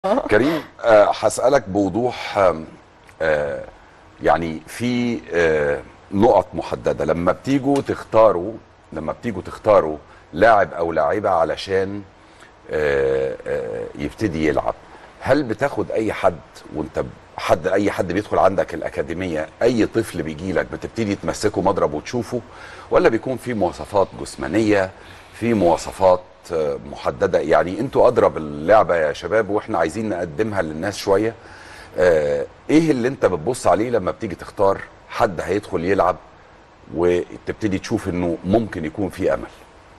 كريم آه، هسألك بوضوح آم، آه، يعني في آه، نقط محددة لما بتيجوا تختاروا لما بتيجوا تختاروا لاعب أو لاعبة علشان آه، آه، يبتدي يلعب هل بتاخد أي حد وأنت حد أي حد بيدخل عندك الأكاديمية أي طفل بيجي لك بتبتدي تمسكه مضرب وتشوفه ولا بيكون في مواصفات جسمانية في مواصفات آه، محدده يعني انتوا ادرى باللعبه يا شباب واحنا عايزين نقدمها للناس شويه آه، ايه اللي انت بتبص عليه لما بتيجي تختار حد هيدخل يلعب وتبتدي تشوف انه ممكن يكون في امل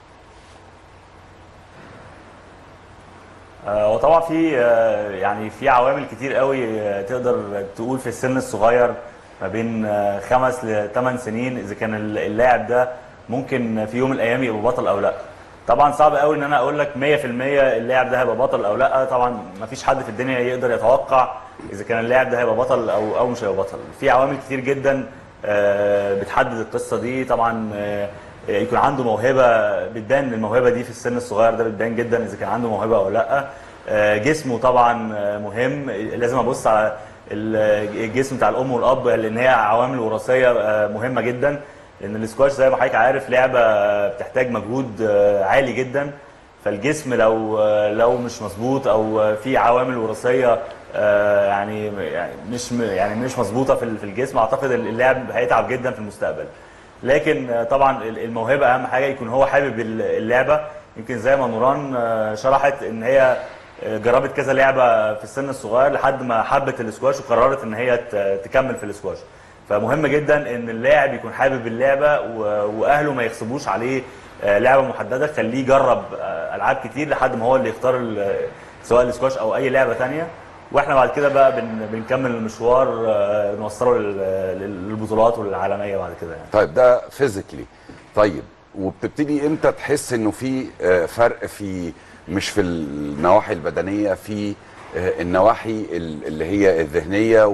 آه، وطبعا في آه، يعني في عوامل كتير قوي آه، تقدر تقول في السن الصغير ما بين آه، خمس ل 8 سنين اذا كان اللاعب ده ممكن في يوم من الايام يبقى بطل او لا طبعا صعب قوي ان انا اقول لك 100% اللاعب ده هيبقى بطل او لا طبعا ما فيش حد في الدنيا يقدر يتوقع اذا كان اللاعب ده هيبقى بطل او او مش هيبقى بطل في عوامل كتير جدا آه، بتحدد القصه دي طبعا آه، يكون عنده موهبه بتبان الموهبه دي في السن الصغير ده بتبان جدا اذا كان عنده موهبه او لا آه، جسمه طبعا آه، مهم لازم ابص على ال- الجسم بتاع الام والاب لان هي عوامل وراثيه آه، مهمه جدا لان الاسكواش زي ما حضرتك عارف لعبه بتحتاج مجهود آه، عالي جدا فالجسم لو لو مش مظبوط او في عوامل وراثيه آه، يعني يعني مش يعني مش مظبوطه في في الجسم اعتقد اللاعب هيتعب جدا في المستقبل لكن آه، طبعا الموهبه اهم حاجه يكون هو حابب اللعبه يمكن زي ما نوران آه، شرحت ان هي آه، جربت كذا لعبه في السن الصغير لحد ما حبت الاسكواش وقررت ان هي ت- تكمل في الاسكواش فمهم جدا ان اللاعب يكون حابب اللعبه و- واهله ما يغصبوش عليه آه، لعبه محدده خليه يجرب آه، العاب كتير لحد ما هو اللي يختار ال- سواء الاسكواش او اي لعبه تانية واحنا بعد كده بقى بن بنكمل المشوار آه، نوصله لل- للبطولات والعالميه بعد كده يعني طيب ده فيزيكلي طيب وبتبتدي امتى تحس انه في آه، فرق في مش في النواحي البدنيه في آه، النواحي ال- اللي هي الذهنيه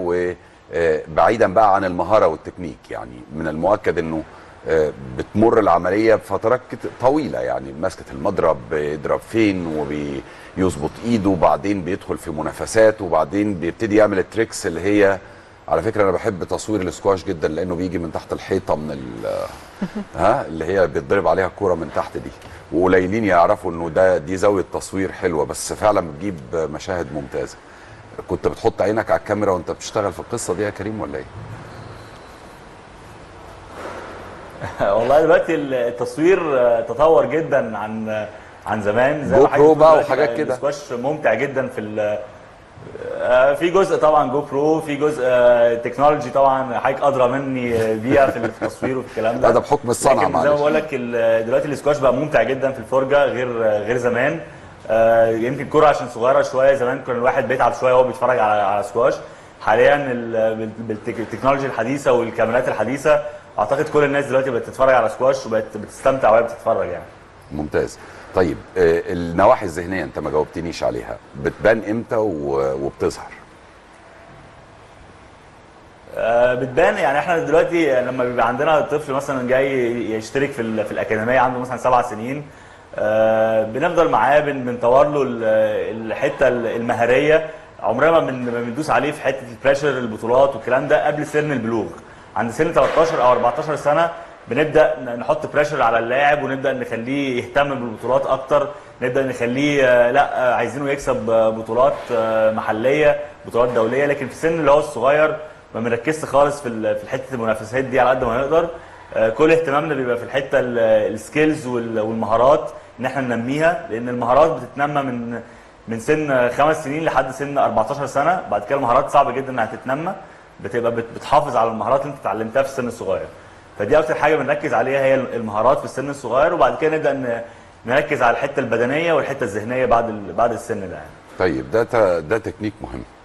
وبعيدا بقى عن المهاره والتكنيك يعني من المؤكد انه آه، بتمر العمليه بفترات كت- طويله يعني مسكه المضرب بيضرب فين وبيظبط ايده وبعدين بيدخل في منافسات وبعدين بيبتدي يعمل التريكس اللي هي على فكره انا بحب تصوير الاسكواش جدا لانه بيجي من تحت الحيطه من ال ها اللي هي بيتضرب عليها الكوره من تحت دي وقليلين يعرفوا انه ده دي زاويه تصوير حلوه بس فعلا بتجيب مشاهد ممتازه كنت بتحط عينك على الكاميرا وانت بتشتغل في القصه دي يا كريم ولا ايه؟ والله دلوقتي التصوير آه، تطور جدا عن عن زمان زي جو ما حضرتك برو بتقول بقى دلوقتي وحاجات كده. الاسكواش ممتع جدا في ال- آه، في جزء طبعا جو برو في جزء آه، تكنولوجي طبعا حضرتك ادرى مني بيها في التصوير وفي الكلام ده لا ده بحكم الصنعة لكن زي ما معلش. بقول لك ال- دلوقتي الاسكواش بقى ممتع جدا في الفرجه غير غير زمان آه، يمكن الكوره عشان صغيره شويه زمان كان الواحد بيتعب شويه وهو بيتفرج على على سكواش حاليا ال- بال- بالتك- بالتكنولوجيا الحديثه والكاميرات الحديثه اعتقد كل الناس دلوقتي بقت تتفرج على سكواش وبقت بتستمتع وهي بتتفرج يعني ممتاز طيب آه، النواحي الذهنيه انت ما جاوبتنيش عليها بتبان امتى و- وبتظهر آه، بتبان يعني احنا دلوقتي لما بيبقى عندنا طفل مثلا جاي يشترك في ال- في الاكاديميه عنده مثلا سبع سنين آه، بنفضل معاه بن- بنطور له ال- الحته المهاريه عمرنا ما بن- ما بندوس عليه في حته البريشر البطولات والكلام ده قبل سن البلوغ عند سن 13 او 14 سنه بنبدا ن- نحط بريشر على اللاعب ونبدا نخليه يهتم بالبطولات اكتر نبدا نخليه آه، لا آه، عايزينه يكسب آه، بطولات آه، محليه بطولات دوليه لكن في السن اللي هو الصغير ما بنركزش خالص في ال- في حته المنافسات دي على قد ما نقدر آه، كل اهتمامنا بيبقى في الحته ال- السكيلز وال- والمهارات ان احنا ننميها لان المهارات بتتنمى من من سن خمس سنين لحد سن 14 سنه بعد كده المهارات صعبه جدا انها تتنمى بتبقى بت- بتحافظ على المهارات اللي انت اتعلمتها في السن الصغير فدي اكتر حاجه بنركز عليها هي المهارات في السن الصغير وبعد كده نبدا ن- نركز على الحته البدنيه والحته الذهنيه بعد ال- بعد السن ده يعني طيب ده ت- ده تكنيك مهم